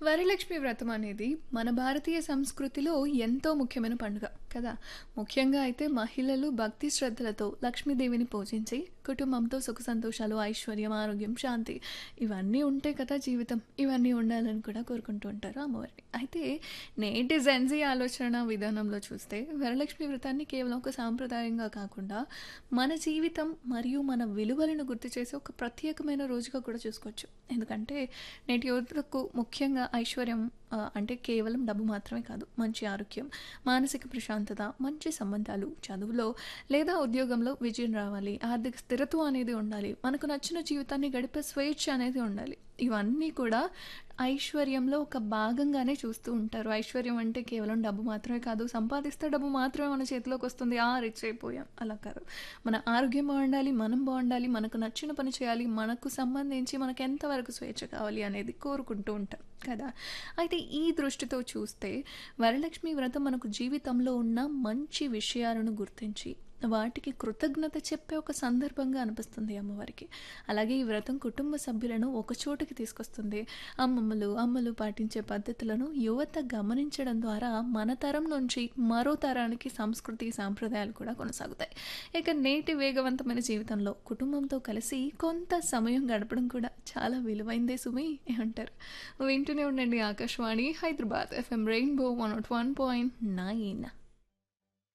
వరలక్ష్మి వ్రతం అనేది మన భారతీయ సంస్కృతిలో ఎంతో ముఖ్యమైన పండుగ కదా ముఖ్యంగా అయితే మహిళలు భక్తి శ్రద్ధలతో లక్ష్మీదేవిని పూజించి కుటుంబంతో సుఖ సంతోషాలు ఐశ్వర్యం ఆరోగ్యం శాంతి ఇవన్నీ ఉంటే కదా జీవితం ఇవన్నీ ఉండాలని కూడా కోరుకుంటూ ఉంటారు అమ్మవారిని అయితే నేటి జెన్జీ ఆలోచన విధానంలో చూస్తే వరలక్ష్మి వ్రతాన్ని కేవలం ఒక సాంప్రదాయంగా కాకుండా మన జీవితం మరియు మన విలువలను గుర్తు చేసే ఒక ప్రత్యేకమైన రోజుగా కూడా చూసుకోవచ్చు ఎందుకంటే నేటి యువతకు ముఖ్యంగా ఐశ్వర్యం ఆ, అంటే కేవలం డబ్బు మాత్రమే కాదు మంచి ఆరోగ్యం మానసిక ప్రశాంతత మంచి సంబంధాలు చదువులో లేదా ఉద్యోగంలో విజయం రావాలి ఆర్థిక స్థిరత్వం అనేది ఉండాలి మనకు నచ్చిన జీవితాన్ని గడిపే స్వేచ్ఛ అనేది ఉండాలి ఇవన్నీ కూడా ఐశ్వర్యంలో ఒక భాగంగానే చూస్తూ ఉంటారు ఐశ్వర్యం అంటే కేవలం డబ్బు మాత్రమే కాదు సంపాదిస్తే డబ్బు మాత్రమే మన చేతిలోకి వస్తుంది ఆ రిచ్ అయిపోయాం అలా కాదు మన ఆరోగ్యం బాగుండాలి మనం బాగుండాలి మనకు నచ్చిన పని చేయాలి మనకు సంబంధించి మనకు ఎంతవరకు స్వేచ్ఛ కావాలి అనేది కోరుకుంటూ ఉంటాం కదా అయితే ఈ దృష్టితో చూస్తే వరలక్ష్మి వ్రతం మనకు జీవితంలో ఉన్న మంచి విషయాలను గుర్తించి వాటికి కృతజ్ఞత చెప్పే ఒక సందర్భంగా అనిపిస్తుంది అమ్మవారికి అలాగే ఈ వ్రతం కుటుంబ సభ్యులను ఒక చోటుకి తీసుకొస్తుంది అమ్మమ్మలు అమ్మలు పాటించే పద్ధతులను యువత గమనించడం ద్వారా మన తరం నుంచి మరో తరానికి సంస్కృతి సాంప్రదాయాలు కూడా కొనసాగుతాయి ఇక నేటి వేగవంతమైన జీవితంలో కుటుంబంతో కలిసి కొంత సమయం గడపడం కూడా చాలా విలువైందే సుమి అంటారు వింటూనే ఉండండి Akashvani Hyderabad FM rainbow one naught one point nine